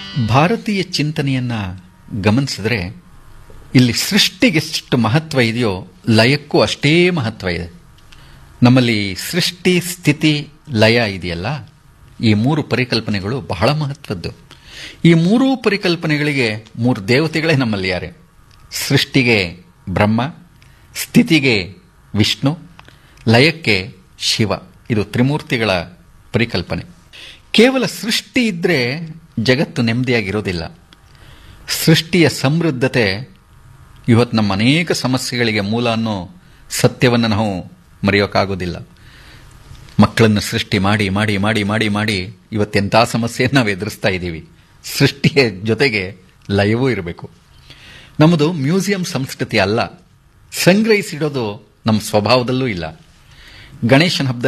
ಭಾರತೀಯ ಚಿಂತನೆಯನ್ನ ಗಮನಿಸಿದ್ರೆ ಇಲ್ಲಿ ಸೃಷ್ಟಿಗೆಷ್ಟು ಮಹತ್ವ ಇದೆಯೋ ಲಯಕ್ಕೂ ಅಷ್ಟೇ ಮಹತ್ವ ಇದೆ ನಮ್ಮಲ್ಲಿ ಸೃಷ್ಟಿ ಸ್ಥಿತಿ ಲಯ ಇದೆಯಲ್ಲ ಈ ಮೂರು ಪರಿಕಲ್ಪನೆಗಳು ಬಹಳ ಮಹತ್ವದ್ದು ಈ ಮೂರೂ ಪರಿಕಲ್ಪನೆಗಳಿಗೆ ಮೂರು ದೇವತೆಗಳೇ ನಮ್ಮಲ್ಲಿ ಯಾರೆ ಸೃಷ್ಟಿಗೆ ಬ್ರಹ್ಮ ಸ್ಥಿತಿಗೆ ವಿಷ್ಣು ಲಯಕ್ಕೆ ಶಿವ ಇದು ತ್ರಿಮೂರ್ತಿಗಳ ಪರಿಕಲ್ಪನೆ ಕೇವಲ ಸೃಷ್ಟಿ ಇದ್ದರೆ ಜಗತ್ತು ನೆಮ್ಮದಿಯಾಗಿರೋದಿಲ್ಲ ಸೃಷ್ಟಿಯ ಸಮೃದ್ಧತೆ ಇವತ್ತು ನಮ್ಮ ಅನೇಕ ಸಮಸ್ಯೆಗಳಿಗೆ ಮೂಲ ಅನ್ನೋ ಸತ್ಯವನ್ನು ನಾವು ಮರೆಯೋಕ್ಕಾಗೋದಿಲ್ಲ ಮಕ್ಕಳನ್ನು ಸೃಷ್ಟಿ ಮಾಡಿ ಮಾಡಿ ಮಾಡಿ ಮಾಡಿ ಮಾಡಿ ಇವತ್ತೆಂಥ ಸಮಸ್ಯೆಯನ್ನು ನಾವು ಎದುರಿಸ್ತಾ ಇದ್ದೀವಿ ಸೃಷ್ಟಿಯ ಜೊತೆಗೆ ಲಯವೂ ಇರಬೇಕು ನಮ್ಮದು ಮ್ಯೂಸಿಯಂ ಸಂಸ್ಕೃತಿ ಅಲ್ಲ ಸಂಗ್ರಹಿಸಿಡೋದು ನಮ್ಮ ಸ್ವಭಾವದಲ್ಲೂ ಇಲ್ಲ ಗಣೇಶನ ಹಬ್ಬದ